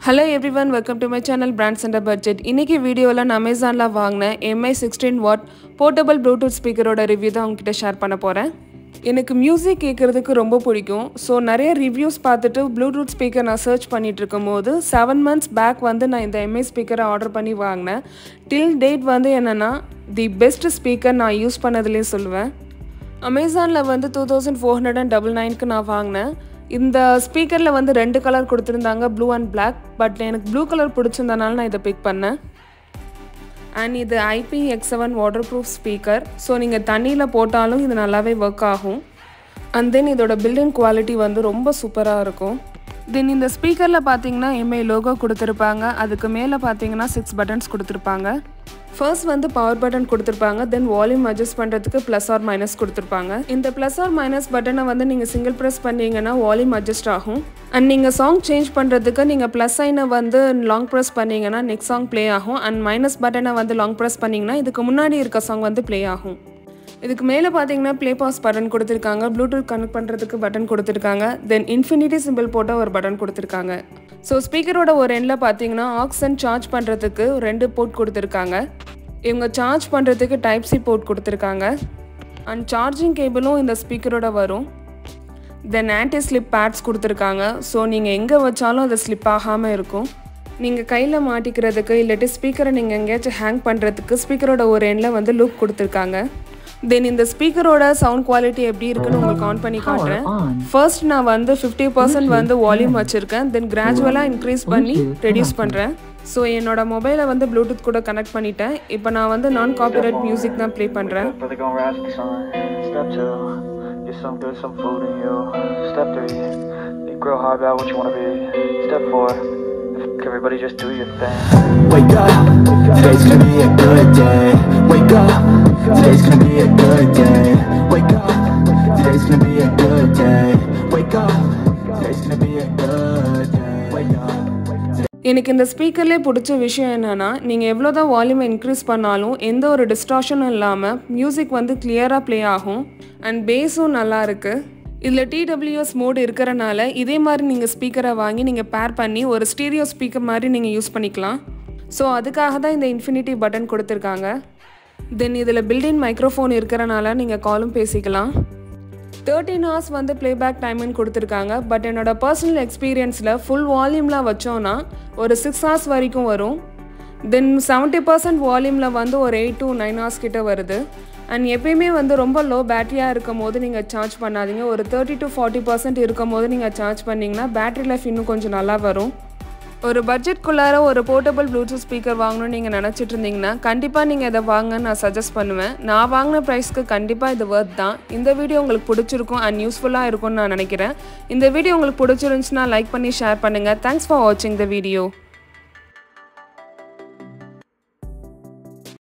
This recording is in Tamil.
Hello everyone welcome to my channel brands and budget இன்றைக்கி வீடியோவில் நான் அமேசானில் வாங்கின MI sixteen watt portable Bluetooth ஸ்பீக்கரோட ரிவ்யூ தான் உங்ககிட்ட ஷேர் பண்ண போகிறேன் எனக்கு மியூசிக் கேட்குறதுக்கு ரொம்ப பிடிக்கும் ஸோ நிறைய ரிவ்யூஸ் பார்த்துட்டு ப்ளூடூத் ஸ்பீக்கர் நான் சர்ச் பண்ணிட்டு இருக்கும்போது செவன் மந்த்ஸ் பேக் வந்து நான் இந்த எம்ஐ ஸ்பீக்கரை ஆர்டர் பண்ணி வாங்கினேன் டில் டேட் வந்து என்னென்னா தி பெஸ்ட் ஸ்பீக்கர் நான் யூஸ் பண்ணதுலேயே சொல்லுவேன் அமேசானில் வந்து two thousand four hundred and double நைனுக்கு நான் வாங்கினேன் இந்த ஸ்பீக்கரில் வந்து ரெண்டு கலர் கொடுத்துருந்தாங்க ப்ளூ அண்ட் Black பட் எனக்கு ப்ளூ கலர் பிடிச்சிருந்தனால நான் இதை பிக் பண்ணேன் அண்ட் இது IP X seven waterproof speaker so நீங்கள் தண்ணியில் போட்டாலும் இது நல்லாவே ஒர்க் ஆகும் அண்ட் தென் இதோட பில்டிங் குவாலிட்டி வந்து ரொம்ப சூப்பராக இருக்கும் தென் இந்த ஸ்பீக்கரில் பார்த்தீங்கன்னா எம்ஐ லோகோ கொடுத்துருப்பாங்க அதுக்கு மேலே பார்த்தீங்கன்னா சிக்ஸ் பட்டன்ஸ் கொடுத்துருப்பாங்க ஃபர்ஸ்ட் வந்து பவர் பட்டன் கொடுத்துருப்பாங்க தென் வால்யூம் அட்ஜஸ்ட் பண்ணுறதுக்கு ப்ளஸ் ஆர் மைனஸ் கொடுத்துருப்பாங்க இந்த ப்ளஸ் ஆர் மைனஸ் பட்டனை வந்து நீங்கள் சிங்கிள் ப்ரெஸ் பண்ணீங்கன்னா வால்யூம் அட்ஜஸ்ட் ஆகும் அண்ட் நீங்கள் சாங் சேஞ்ச் பண்ணுறதுக்கு நீங்கள் ப்ளஸ் சைனை வந்து லாங் ப்ரெஸ் பண்ணீங்கன்னா நெக்ஸ்ட் சாங் ப்ளே ஆகும் அண்ட் மைனஸ் பட்டனை வந்து லாங் ப்ரெஸ் பண்ணிங்கன்னா இதுக்கு முன்னாடி இருக்க சாங் வந்து ப்ளே ஆகும் இதுக்கு மேலே பார்த்தீங்கன்னா ப்ளே பாஸ் பட்டன் கொடுத்துருக்காங்க ப்ளூடூத் கனெக்ட் பண்ணுறதுக்கு பட்டன் கொடுத்துருக்காங்க தென் இன்ஃபினிட்டி சிம்பிள் போட்ட ஒரு பட்டன் கொடுத்துருக்காங்க ஸோ ஸ்பீக்கரோட ஒரு எண்டில் பார்த்தீங்கன்னா ஆக்சன் சார்ஜ் பண்ணுறதுக்கு ரெண்டு போர்ட் கொடுத்துருக்காங்க இவங்க சார்ஜ் பண்ணுறதுக்கு டைப் சி போர்ட் கொடுத்துருக்காங்க அண்ட் சார்ஜிங் கேபிளும் இந்த ஸ்பீக்கரோட வரும் தென் ஆன்டி ஸ்லிப் பேட்ஸ் கொடுத்துருக்காங்க ஸோ நீங்கள் எங்கே வச்சாலும் அது ஸ்லிப் ஆகாமல் இருக்கும் நீங்கள் கையில் மாட்டிக்கிறதுக்கு இல்லாட்டி ஸ்பீக்கரை நீங்கள் எங்கேயாச்சும் ஹேங் பண்ணுறதுக்கு ஸ்பீக்கரோட ஒரு எண்டில் வந்து லூப் கொடுத்துருக்காங்க தென் இந்த ஸ்பீக்கரோட சவுண்ட் குவாலிட்டி எப்படி இருக்குன்னு உங்களுக்கு ஆன் பண்ணி காட்டுறேன் ஃபர்ஸ்ட் நான் வந்து ஃபிஃப்டி பர்சன்ட் வந்து வால்யூம் வச்சுருக்கேன் தென் கிராஜுவலாக இன்க்ரீஸ் பண்ணி ரெடியூஸ் பண்ணுறேன் ஸோ என்னோட மொபைலை வந்து ப்ளூடூத் கூட கனெக்ட் பண்ணிட்டேன் இப்போ நான் வந்து நான் காப்பிரைட் மியூசிக் தான் ப்ளே பண்ணுறேன் Brother gonna rise to the sun. Step two, get some good, some food in you. Step three, think real hard about what you wanna be. Step four, f- everybody just do your thing. Wake up, today's gonna be a good day. Wake up, today's gonna be a good day. Wake up, today's gonna be a good day. Wake up, today's gonna be a good day. Wake up. எனக்கு இந்த ஸ்பீக்கர்லேயே பிடிச்ச விஷயம் என்னென்னா நீங்கள் எவ்வளோ தான் வால்யூமை இன்க்ரீஸ் பண்ணாலும் எந்த ஒரு டிஸ்ட்ராக்ஷனும் இல்லாமல் மியூசிக் வந்து கிளியராக ப்ளே ஆகும் அண்ட் பேஸும் நல்லா இருக்குது இதில் டிடபிள்யூஎஸ் மோட் இருக்கிறனால இதே மாதிரி நீங்கள் ஸ்பீக்கரை வாங்கி நீங்கள் பேர் பண்ணி ஒரு ஸ்டீரியோ ஸ்பீக்கர் மாதிரி நீங்கள் யூஸ் பண்ணிக்கலாம் ஸோ அதுக்காக தான் இந்த இன்ஃபினிட்டி பட்டன் கொடுத்துருக்காங்க தென் இதில் பில்டின் மைக்ரோஃபோன் இருக்கிறனால நீங்கள் காலும் பேசிக்கலாம் தேர்ட்டின் ஹவர்ஸ் வந்து ப்ளேபேக் டைம்னு கொடுத்துருக்காங்க பட் என்னோட பர்சனல் எக்ஸ்பீரியன்ஸில் ஃபுல் வால்யூமில் வச்சோன்னா ஒரு சிக்ஸ் ஹவர்ஸ் வரைக்கும் வரும் தென் செவன்ட்டி பர்சன்ட் வால்யூமில் வந்து ஒரு எயிட் டு நைன் ஹவர்ஸ் கிட்ட வருது அண்ட் எப்பயுமே வந்து ரொம்ப லோ பேட்டரியாக இருக்கும் போது நீங்கள் சார்ஜ் பண்ணாதீங்க ஒரு தேர்ட்டி டு ஃபார்ட்டி பர்சன்ட் இருக்கும் போது நீங்கள் சார்ஜ் பண்ணிங்கன்னா பேட்டரி லைஃப் இன்னும் கொஞ்சம் நல்லா வரும் ஒரு பட்ஜெட்குள்ளார ஒரு போர்ட்டபிள் ப்ளூடூத் ஸ்பீக்கர் வாங்கணும்னு நீங்கள் நினச்சிட்டு இருந்தீங்கன்னா கண்டிப்பாக நீங்கள் இதை வாங்க நான் சஜஸ்ட் பண்ணுவேன் நான் வாங்கின ப்ரைஸ்க்கு கண்டிப்பாக இது ஒர்த் தான் இந்த வீடியோ உங்களுக்கு பிடிச்சிருக்கும் அண்ட் யூஸ்ஃபுல்லாக இருக்கும்னு நான் நினைக்கிறேன் இந்த வீடியோ உங்களுக்கு பிடிச்சிருந்துச்சுன்னா லைக் பண்ணி ஷேர் பண்ணுங்கள் தேங்க்ஸ் ஃபார் வாட்சிங் த வீடியோ